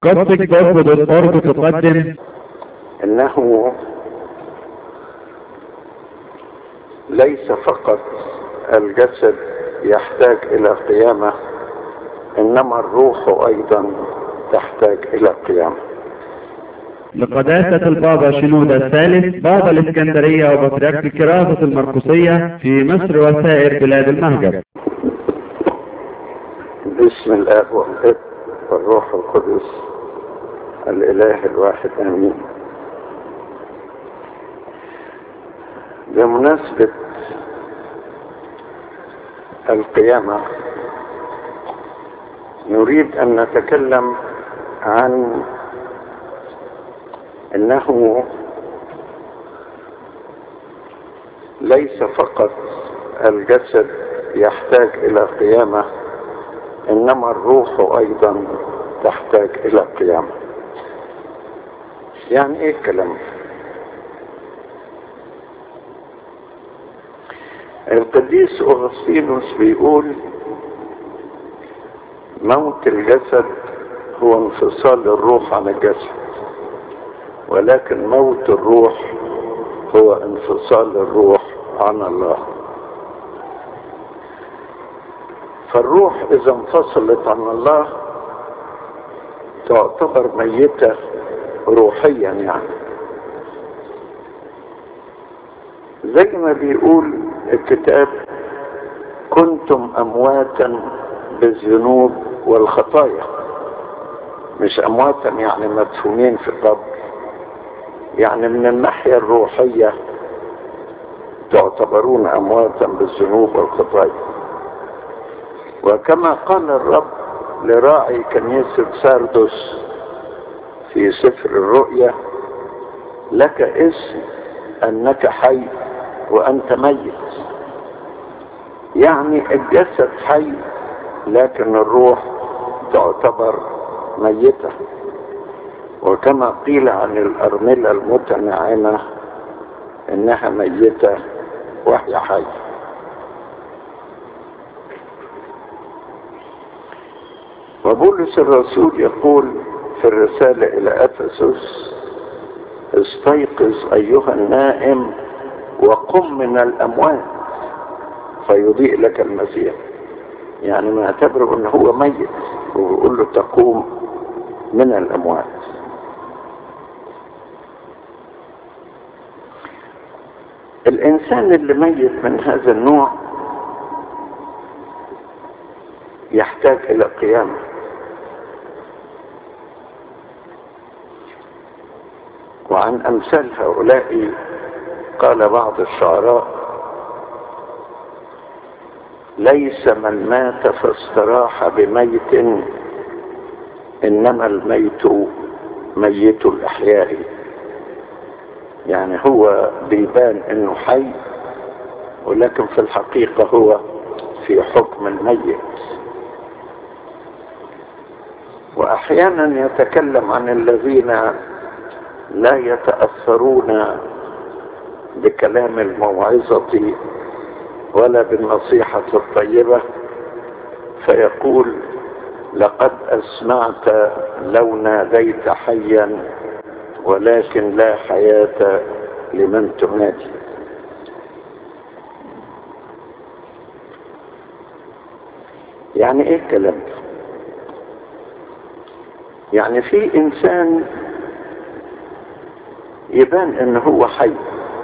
Gothic.org تقدم انه ليس فقط الجسد يحتاج الى قيامه انما الروح ايضا تحتاج الى قيامه لقداسة البابا شنودة الثالث بابا الإسكندرية وبطريرك الكراسة المرقسية في مصر وسائر بلاد المهجر باسم الاب والابن والروح القدس الاله الواحد امين بمناسبه القيامه نريد ان نتكلم عن انه ليس فقط الجسد يحتاج الى قيامه انما الروح ايضا تحتاج الى قيامه يعني ايه الكلام ده القديس اغسطينوس بيقول موت الجسد هو انفصال الروح عن الجسد ولكن موت الروح هو انفصال الروح عن الله فالروح اذا انفصلت عن الله تعتبر ميتة روحيا يعني زي ما بيقول الكتاب كنتم امواتا بالذنوب والخطايا مش امواتا يعني مدفونين في القبر يعني من الناحية الروحية تعتبرون امواتا بالذنوب والخطايا وكما قال الرب لراعي كنيسة ساردوس في سفر الرؤيا لك اسم انك حي وانت ميت يعني الجسد حي لكن الروح تعتبر ميتة وكما قيل عن الأرملة المتنعمة إنها ميتة وهي حية وبولس الرسول يقول في الرسالة إلى أفسس استيقظ أيها النائم وقم من الأموات فيضيء لك المسيح يعني ما اعتبره أنه هو ميت ويقول له تقوم من الأموات الإنسان اللي ميت من هذا النوع يحتاج إلى قيامه وعن أمثال هؤلاء قال بعض الشعراء ليس من مات فاستراح بميت إنما الميت ميت الأحياء يعني هو بيبان إنه حي ولكن في الحقيقة هو في حكم الميت وأحيانا يتكلم عن الذين لا يتأثرون بكلام الموعظة ولا بالنصيحة الطيبة فيقول لقد أسمعت لو ناديت حيا ولكن لا حياة لمن تنادي يعني ايه الكلام ده يعني في انسان يبان ان هو حي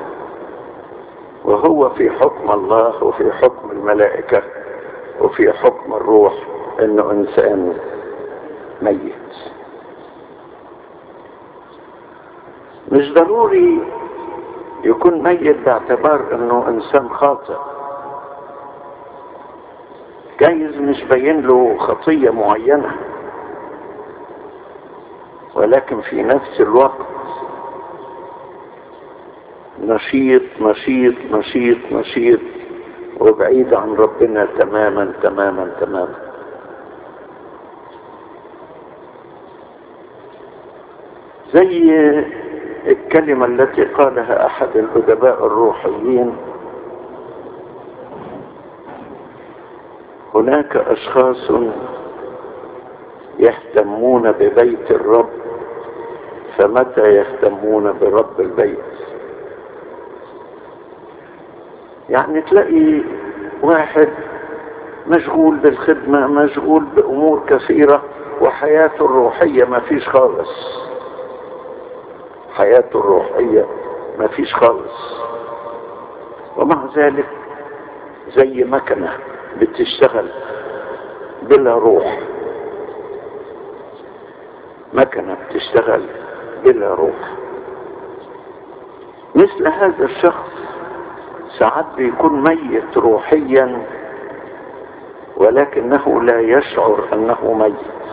وهو في حكم الله وفي حكم الملائكة وفي حكم الروح انه انسان ميت مش ضروري يكون ميت باعتبار انه انسان خاطئ جايز مش باين له خطية معينة ولكن في نفس الوقت نشيط نشيط نشيط نشيط وبعيد عن ربنا تماما تماما تماما زي الكلمة التي قالها أحد الأدباء الروحيين هناك أشخاص يهتمون ببيت الرب فمتى يهتمون برب البيت يعني تلاقي واحد مشغول بالخدمة مشغول بأمور كثيرة وحياته الروحية ما فيش خالص حياته الروحية ما فيش خالص ومع ذلك زي مكنة بتشتغل بلا روح مكنة بتشتغل بلا روح مثل هذا الشخص ساعات بيكون ميت روحيا ولكنه لا يشعر انه ميت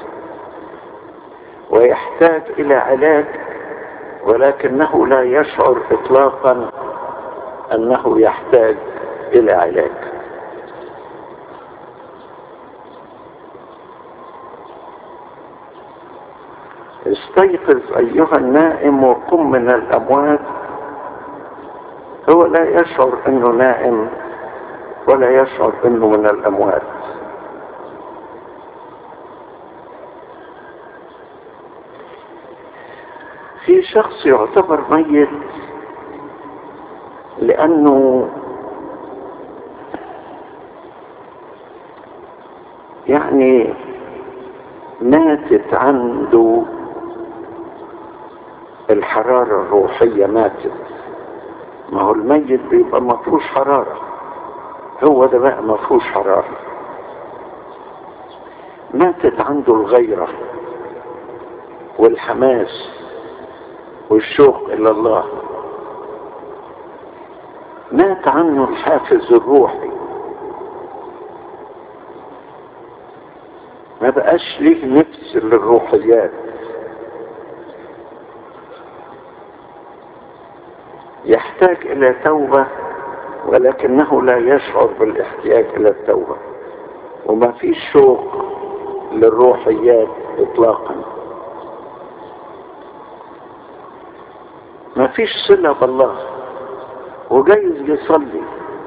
ويحتاج الى علاج ولكنه لا يشعر اطلاقا انه يحتاج الى علاج استيقظ ايها النائم وقم من الاموات هو لا يشعر انه نائم ولا يشعر انه من الاموات في شخص يعتبر ميت لانه يعني ماتت عنده الحرارة الروحية ماتت ما هو الميت بيبقى ما فيهوش حرارة هو ده بقى ما فيهوش حرارة ماتت عنده الغيرة والحماس والشوق إلى الله مات عنه الحافز الروحي ما بقاش ليه نفس للروحيات يحتاج إلى توبة ولكنه لا يشعر بالاحتياج إلى التوبة وما فيش شوق للروحيات إطلاقا ما فيش صلة بالله وجايز يصلي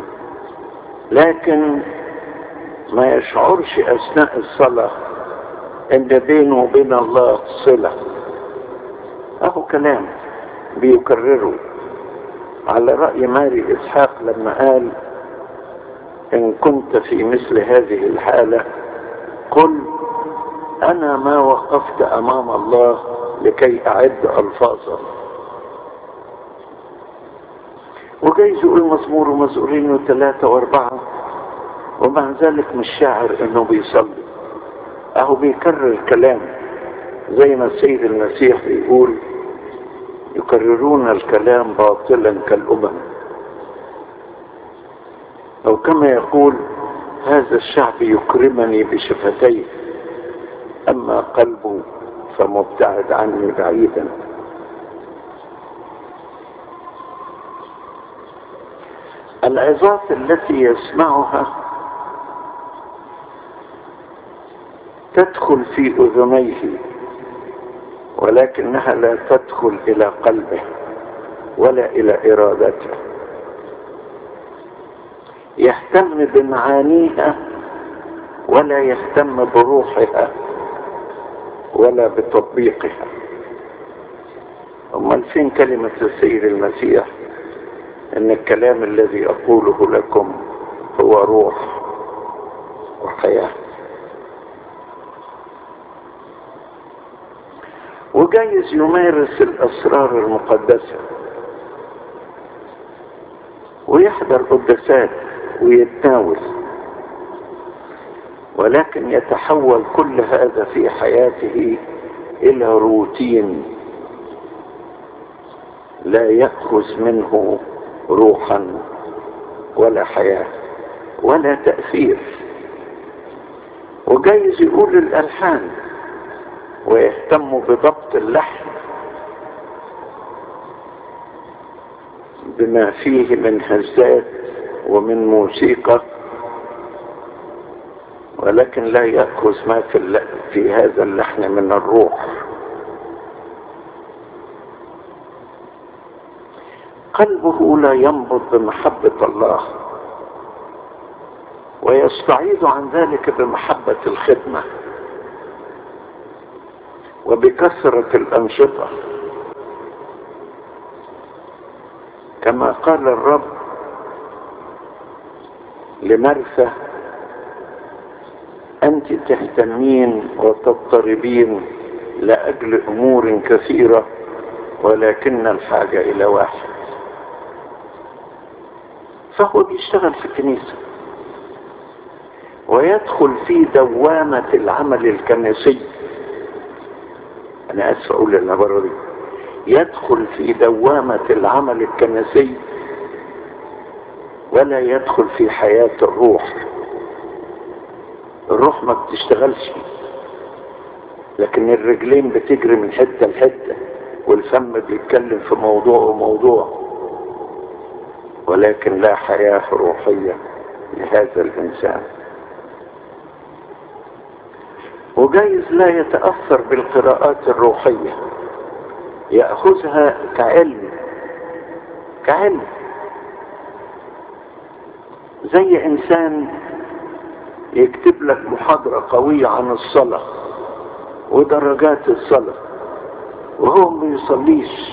لكن ما يشعرش أثناء الصلاة إن بينه وبين الله صلة أهو كلام بيكرره على رأي ماري إسحاق لما قال إن كنت في مثل هذه الحالة قل أنا ما وقفت أمام الله لكي أعد ألفاظا وجايز يقول مزمور ومزمورين وثلاثة وأربعة ومع ذلك مش شاعر إنه بيصلي أهو بيكرر الكلام زي ما السيد المسيح بيقول يكررون الكلام باطلا كالأمم أو كما يقول هذا الشعب يكرمني بشفتيه أما قلبه فمبتعد عني بعيدا العظات التي يسمعها تدخل في أذنيه ولكنها لا تدخل إلى قلبه ولا إلى إرادته يهتم بمعانيها ولا يهتم بروحها ولا بتطبيقها أمال فين كلمة السيد المسيح ان الكلام الذي اقوله لكم هو روح وحياة وجايز يمارس الاسرار المقدسة ويحضر قداسات ويتناول ولكن يتحول كل هذا في حياته الى روتين لا يأخذ منه روحا ولا حياة ولا تأثير وجايز يقول الألحان ويهتم بضبط اللحن بما فيه من هزات ومن موسيقى ولكن لا يأخذ ما في, في هذا اللحن من الروح قلبه لا ينبض بمحبة الله ويستعيد عن ذلك بمحبة الخدمة وبكثرة الأنشطة كما قال الرب لمرثى أنت تهتمين وتضطربين لأجل أمور كثيرة ولكن الحاجة إلى واحد فهو بيشتغل في الكنيسة ويدخل في دوامة العمل الكنسي أنا أسف أقول العبارة دي يدخل في دوامة العمل الكنسي ولا يدخل في حياة الروح الروح ما بتشتغلش لكن الرجلين بتجري من حتة لحتة والفم بيتكلم في موضوع وموضوع ولكن لا حياة روحية لهذا الإنسان وجايز لا يتأثر بالقراءات الروحية يأخذها كعلم كعلم زي إنسان يكتب لك محاضرة قوية عن الصلاة ودرجات الصلاة وهو ما يصليش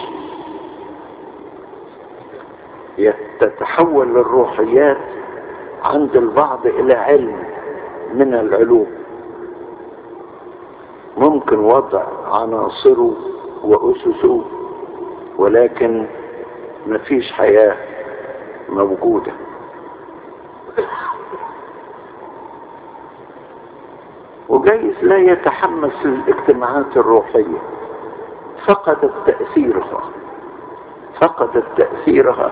تتحول الروحيات عند البعض إلى علم من العلوم ممكن وضع عناصره وأسسه ولكن مفيش حياة موجودة وجايز لا يتحمس للاجتماعات الروحية فقدت تأثيرها فقدت تأثيرها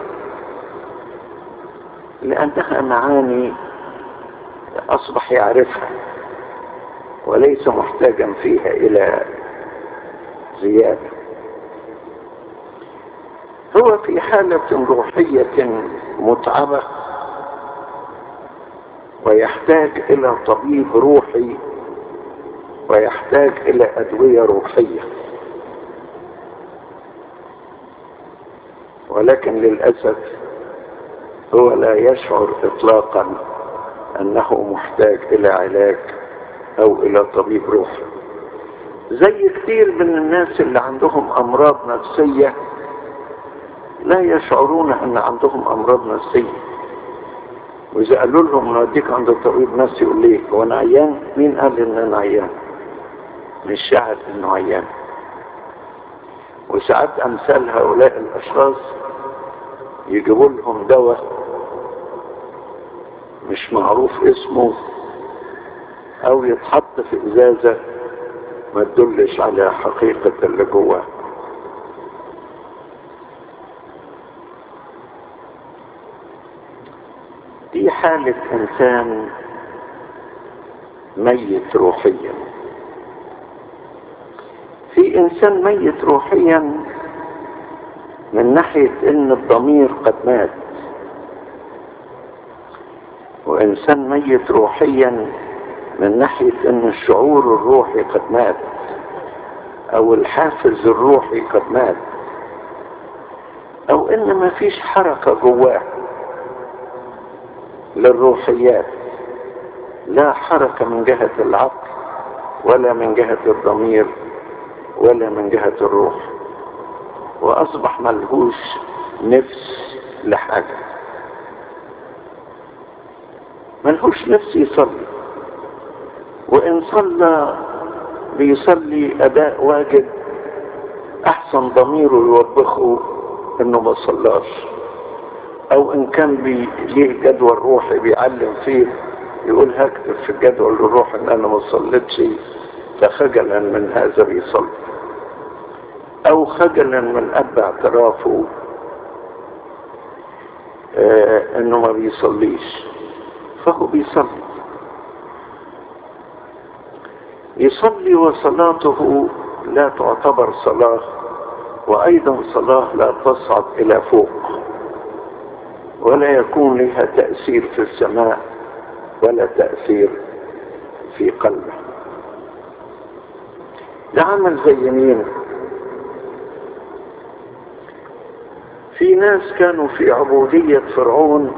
لأنها معاني أصبح يعرفها وليس محتاجا فيها إلى زيادة هو في حالة روحية متعبة ويحتاج إلى طبيب روحي ويحتاج إلى أدوية روحية ولكن للأسف هو لا يشعر إطلاقا أنه محتاج إلى علاج أو إلى طبيب روحي زي كتير من الناس اللي عندهم أمراض نفسية لا يشعرون أن عندهم أمراض نفسية وإذا قالوا لهم نوديك عند طبيب نفسي يقول ليه هو أنا عيان مين قال إن أنا عيان مش شاعر إنه عيان وساعات أمثال هؤلاء الأشخاص يجيبوا لهم دواء مش معروف اسمه او يتحط في ازازة ما تدلش على حقيقة اللي جواه دي حالة انسان ميت روحيا في انسان ميت روحيا من ناحية ان الضمير قد مات وانسان ميت روحيا من ناحية ان الشعور الروحي قد مات او الحافز الروحي قد مات او ان ما فيش حركة جواه للروحيات لا حركة من جهة العقل ولا من جهة الضمير ولا من جهة الروح واصبح ملهوش نفس لحاجة ملهوش نفس يصلي وان صلى بيصلي اداء واجب احسن ضميره يوبخه انه ما صلاش او ان كان بي ليه جدول روحي بيعلم فيه يقول هكتب في الجدول الروحي ان انا ما صليتش فخجلا من هذا بيصلي او خجلا من اب اعترافه آه انه ما بيصليش فهو بيصلي يصلي وصلاته لا تعتبر صلاة وايضا صلاة لا تصعد الى فوق ولا يكون لها تأثير في السماء ولا تأثير في قلبه ده عمل زي مين في ناس كانوا في عبودية فرعون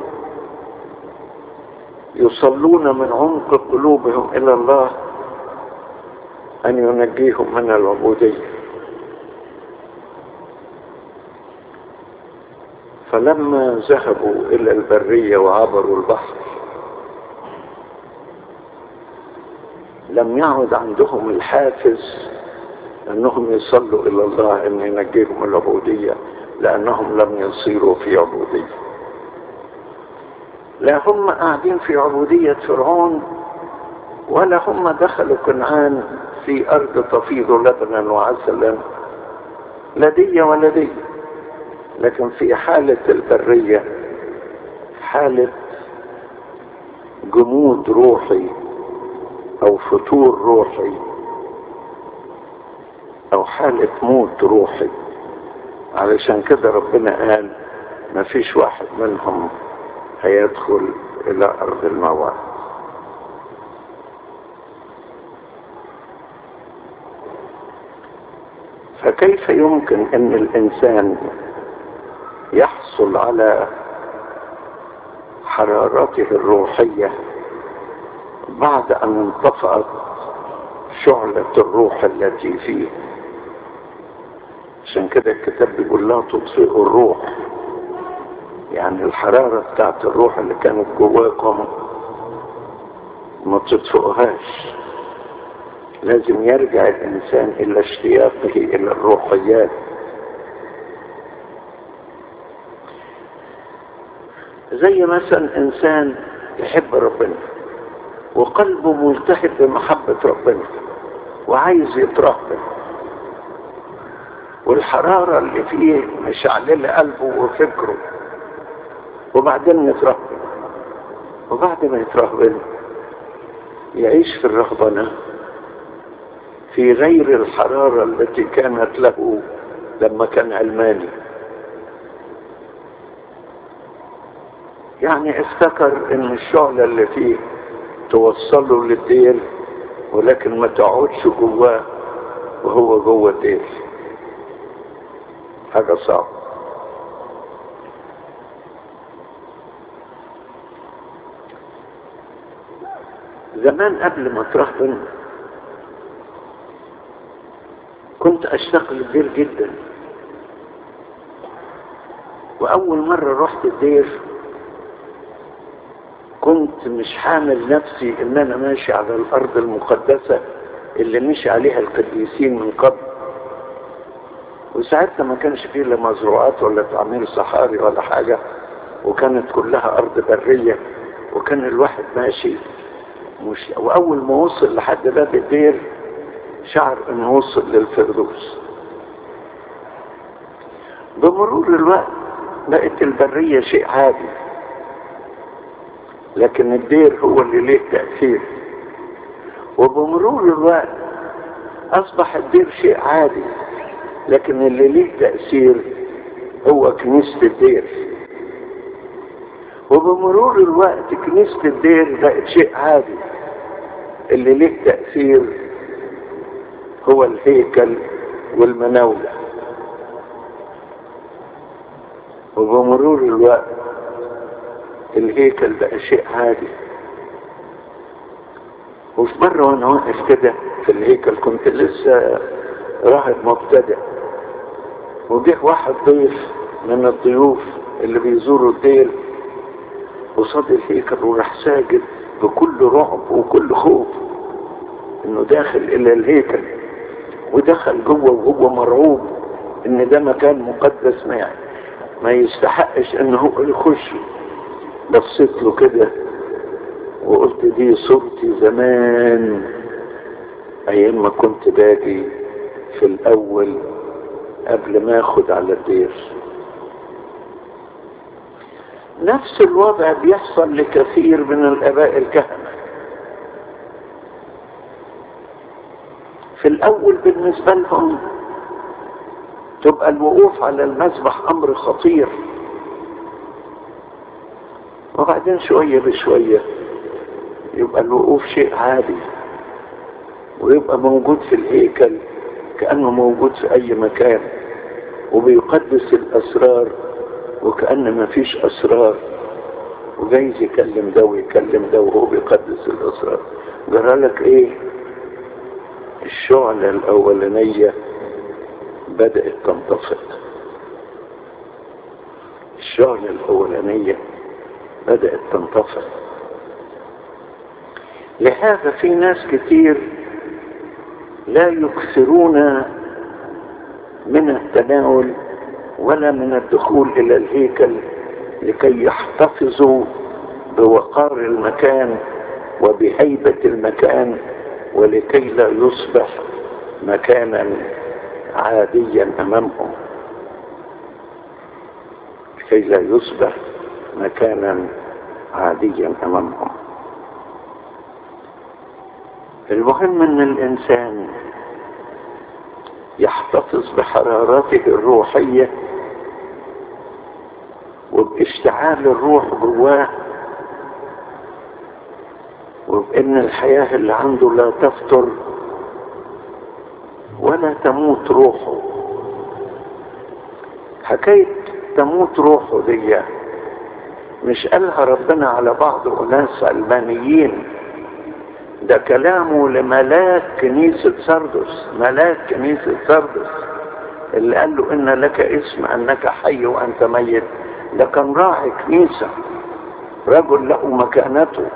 يصلون من عمق قلوبهم إلى الله أن ينجيهم من العبودية فلما ذهبوا إلى البرية وعبروا البحر لم يعد عندهم الحافز أنهم يصلوا إلى الله أن ينجيهم العبودية لأنهم لم يصيروا في عبودية لا هم قاعدين في عبودية فرعون ولا هم دخلوا كنعان في أرض تفيض لبنا وعسلا لا دي ولا دي لكن في حالة البرية حالة جمود روحي أو فتور روحي أو حالة موت روحي علشان كده ربنا قال ما فيش واحد منهم هيدخل إلى أرض الموعد فكيف يمكن أن الإنسان يحصل على حرارته الروحية بعد أن انطفأت شعلة الروح التي فيه عشان كده الكتاب بيقول لا تطفئوا الروح يعني الحرارة بتاعت الروح اللي كانت جواكم ما تطفئوهاش لازم يرجع الإنسان إلى اشتياقه إلى الروحيات زي مثلا إنسان يحب ربنا وقلبه ملتهب بمحبة ربنا وعايز يترهبن والحرارة اللي فيه مشعللة قلبه وفكره وبعدين يترهبن وبعد ما يترهبن يعيش في الرهبنة في غير الحرارة التي كانت له لما كان علماني يعني افتكر ان الشعلة اللي فيه توصله للدير ولكن ما تقعدش جواه وهو جوه الدير حاجة صعبة زمان قبل ما ترهبن كنت اشتاق للدير جدا واول مرة رحت الدير كنت مش حامل نفسي ان انا ماشي على الارض المقدسة اللي مشي عليها القديسين من قبل وساعتها ما كانش فيه لا مزروعات ولا تعمير صحاري ولا حاجة وكانت كلها ارض برية وكان الواحد ماشي مش واول ما وصل لحد باب الدير شعر انه وصل للفردوس بمرور الوقت بقت البرية شيء عادي لكن الدير هو اللي ليه تأثير وبمرور الوقت أصبح الدير شيء عادي لكن اللي ليه تأثير هو كنيسة الدير وبمرور الوقت كنيسة الدير بقت شيء عادي اللي ليه تأثير هو الهيكل والمناولة وبمرور الوقت الهيكل بقى شيء عادي وفي مرة وانا واقف كده في الهيكل كنت لسه راهب مبتدئ وجه واحد ضيف من الضيوف اللي بيزوروا الدير قصاد الهيكل وراح ساجد بكل رعب وكل خوف انه داخل الى الهيكل ودخل جوه وهو مرعوب ان ده مكان مقدس ما يعني ما يستحقش ان هو يخش بصيت له كده وقلت دي صورتي زمان ايام ما كنت باجي في الاول قبل ما اخد على الدير نفس الوضع بيحصل لكثير من الاباء الكهنه في الاول بالنسبه لهم تبقى الوقوف على المذبح امر خطير وبعدين شويه بشويه يبقى الوقوف شيء عادي ويبقى موجود في الهيكل كانه موجود في اي مكان وبيقدس الاسرار وكأن ما فيش أسرار وجايز يكلم ده ويكلم ده وهو بيقدس الأسرار جرى لك إيه؟ الشعلة الأولانية بدأت تنطفئ الشعلة الأولانية بدأت تنطفئ لهذا في ناس كتير لا يكثرون من التناول ولا من الدخول إلى الهيكل لكي يحتفظوا بوقار المكان وبهيبة المكان ولكي لا يصبح مكانا عاديا أمامهم لكي لا يصبح مكانا عاديا أمامهم المهم أن الإنسان يحتفظ بحرارته الروحية وباشتعال الروح جواه وبأن الحياة اللي عنده لا تفتر ولا تموت روحه حكاية تموت روحه دي مش قالها ربنا على بعض أناس علمانيين ده كلامه لملاك كنيسة سردس ملاك كنيسة سردس اللي قال له إن لك اسم أنك حي وأنت ميت ده كان راعي كنيسة رجل له مكانته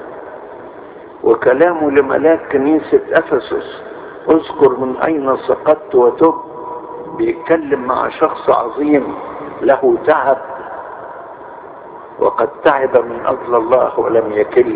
وكلامه لملاك كنيسة أفسس اذكر من أين سقطت وتب بيتكلم مع شخص عظيم له تعب وقد تعب من أجل الله ولم يكل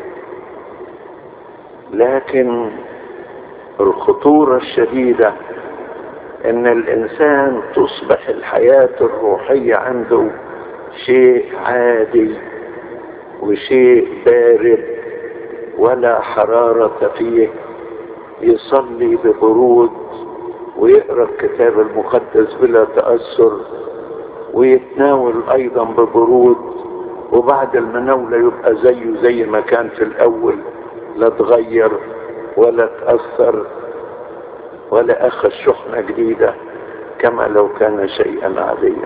لكن الخطورة الشديدة ان الانسان تصبح الحياة الروحية عنده شيء عادي وشيء بارد ولا حرارة فيه يصلي ببرود ويقرا الكتاب المقدس بلا تأثر ويتناول ايضا ببرود وبعد المناولة يبقى زيه زي ما كان في الاول لا تغير ولا تأثر ولا أخذ شحنة جديدة كما لو كان شيئا عاديا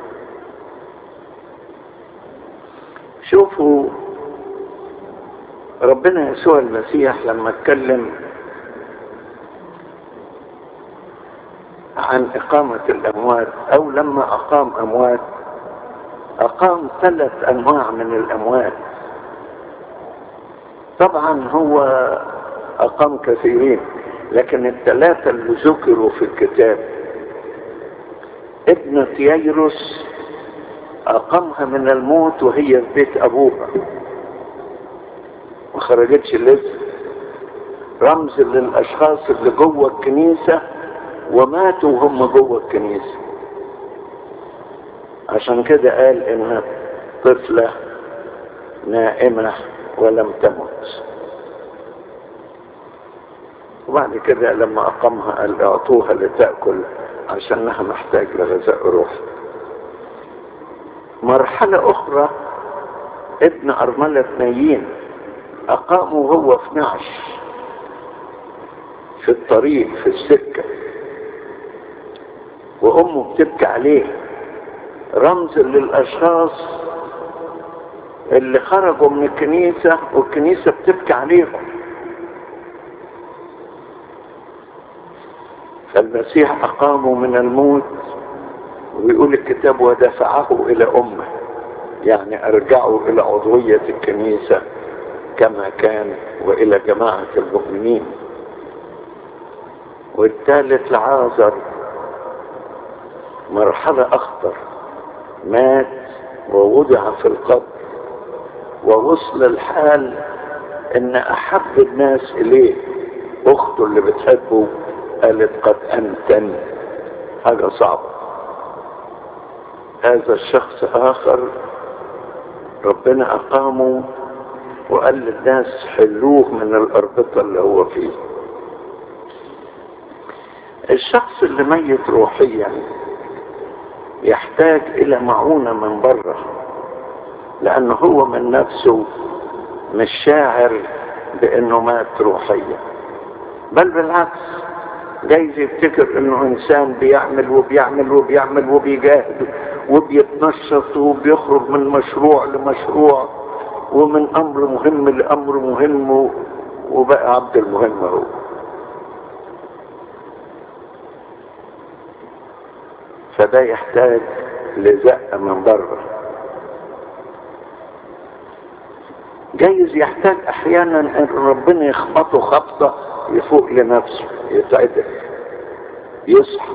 شوفوا ربنا يسوع المسيح لما اتكلم عن إقامة الأموات أو لما أقام أموات أقام ثلاث أنواع من الأموات طبعا هو أقام كثيرين لكن الثلاثة اللي ذكروا في الكتاب ابنة ييروس أقامها من الموت وهي في بيت أبوها ما خرجتش لسه رمز للأشخاص اللي جوه الكنيسة وماتوا وهم جوه الكنيسة عشان كده قال إنها طفلة نائمة ولم تمت وبعد كده لما أقامها قال اعطوها لتأكل عشانها محتاج لغذاء روح مرحلة أخرى ابن أرملة نايين أقامه هو في نعش في الطريق في السكة وأمه بتبكي عليه رمز للأشخاص اللي خرجوا من الكنيسة والكنيسة بتبكي عليهم فالمسيح أقامه من الموت ويقول الكتاب ودفعه إلى أمه يعني أرجعه إلى عضوية الكنيسة كما كان وإلى جماعة المؤمنين والثالث لعازر مرحلة أخطر مات ووضع في القبر ووصل الحال ان احب الناس اليه اخته اللي بتحبه قالت قد انتن حاجة صعبة هذا الشخص اخر ربنا اقامه وقال للناس حلوه من الاربطة اللي هو فيه الشخص اللي ميت روحيا يحتاج الى معونة من بره لانه هو من نفسه مش شاعر بانه مات روحيا بل بالعكس جايز يفتكر انه انسان بيعمل وبيعمل وبيعمل وبيجاهد وبيتنشط وبيخرج من مشروع لمشروع ومن امر مهم لامر مهم وبقى عبد المهم هو فده يحتاج لزقة من بره جايز يحتاج احيانا ان ربنا يخبطه خبطة يفوق لنفسه يتعدل يصحى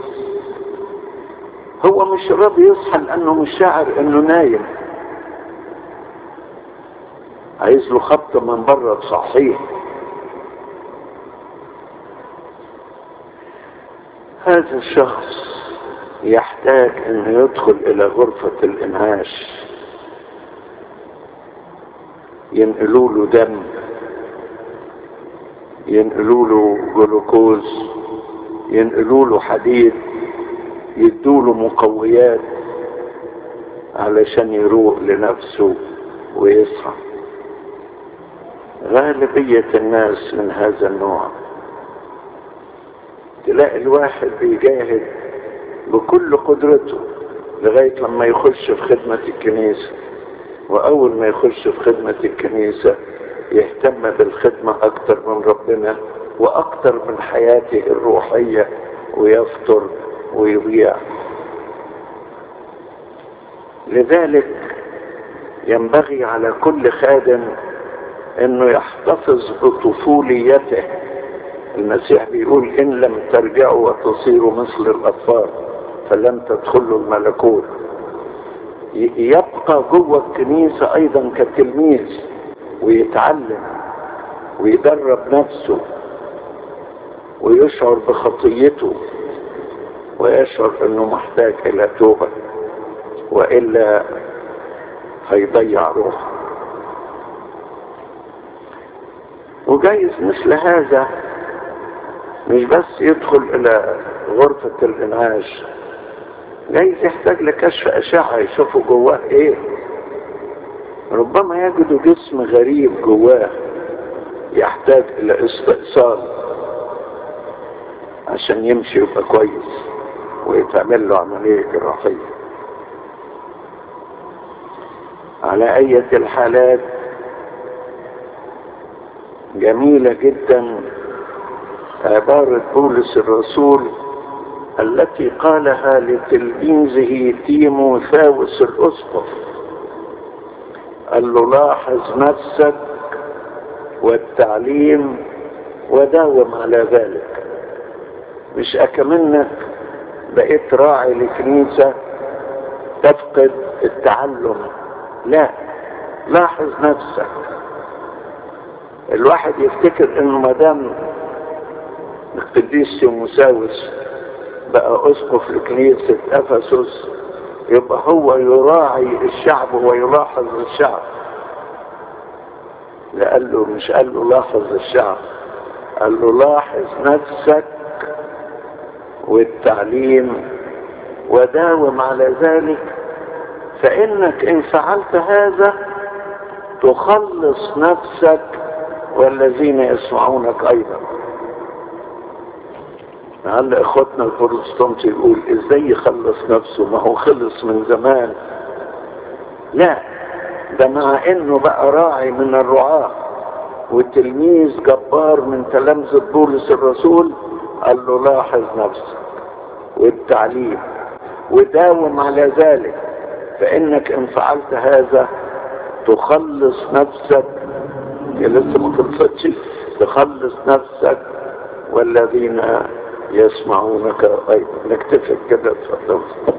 هو مش راضي يصحى لانه مش شاعر انه نايم عايز له خبطة من بره تصحيه هذا الشخص يحتاج انه يدخل الى غرفة الانعاش ينقلوا له دم ينقلوا له جلوكوز ينقلوا له حديد يدوا له مقويات علشان يروق لنفسه ويصحى غالبية الناس من هذا النوع تلاقي الواحد بيجاهد بكل قدرته لغاية لما يخش في خدمة الكنيسة وأول ما يخش في خدمة الكنيسة يهتم بالخدمة أكتر من ربنا وأكتر من حياته الروحية ويفطر ويضيع لذلك ينبغي على كل خادم انه يحتفظ بطفوليته المسيح بيقول ان لم ترجعوا وتصيروا مثل الاطفال فلن تدخلوا الملكوت يبقى جوه الكنيسة ايضا كتلميذ ويتعلم ويدرب نفسه ويشعر بخطيته ويشعر انه محتاج الى توبة والا هيضيع روحه وجايز مثل هذا مش بس يدخل الى غرفة الانعاش جايز يحتاج لكشف اشعة يشوفوا جواه ايه ربما يجدوا جسم غريب جواه يحتاج الى استئصال عشان يمشي يبقى كويس ويتعمل له عملية جراحية على أية الحالات جميلة جدا عبارة بولس الرسول التي قالها لتلميذه تيموثاوس الأسقف قال له لاحظ نفسك والتعليم وداوم على ذلك مش أكمنك بقيت راعي لكنيسة تفقد التعلم لا لاحظ نفسك الواحد يفتكر انه ما دام القديس تيموساوس بقى اسقف لكنيسة افسس يبقى هو يراعي الشعب ويلاحظ الشعب لا قال له مش قال له لاحظ الشعب قال له لاحظ نفسك والتعليم وداوم على ذلك فإنك إن فعلت هذا تخلص نفسك والذين يسمعونك أيضا لعل إخوتنا البروتستانت يقول إزاي يخلص نفسه ما هو خلص من زمان لا ده مع إنه بقى راعي من الرعاة وتلميذ جبار من تلامذة بولس الرسول قال له لاحظ نفسك والتعليم وداوم على ذلك فإنك إن فعلت هذا تخلص نفسك يا لسه ما خلصتش تخلص نفسك والذين يسمعونك أيضا نكتفي كده اتفضل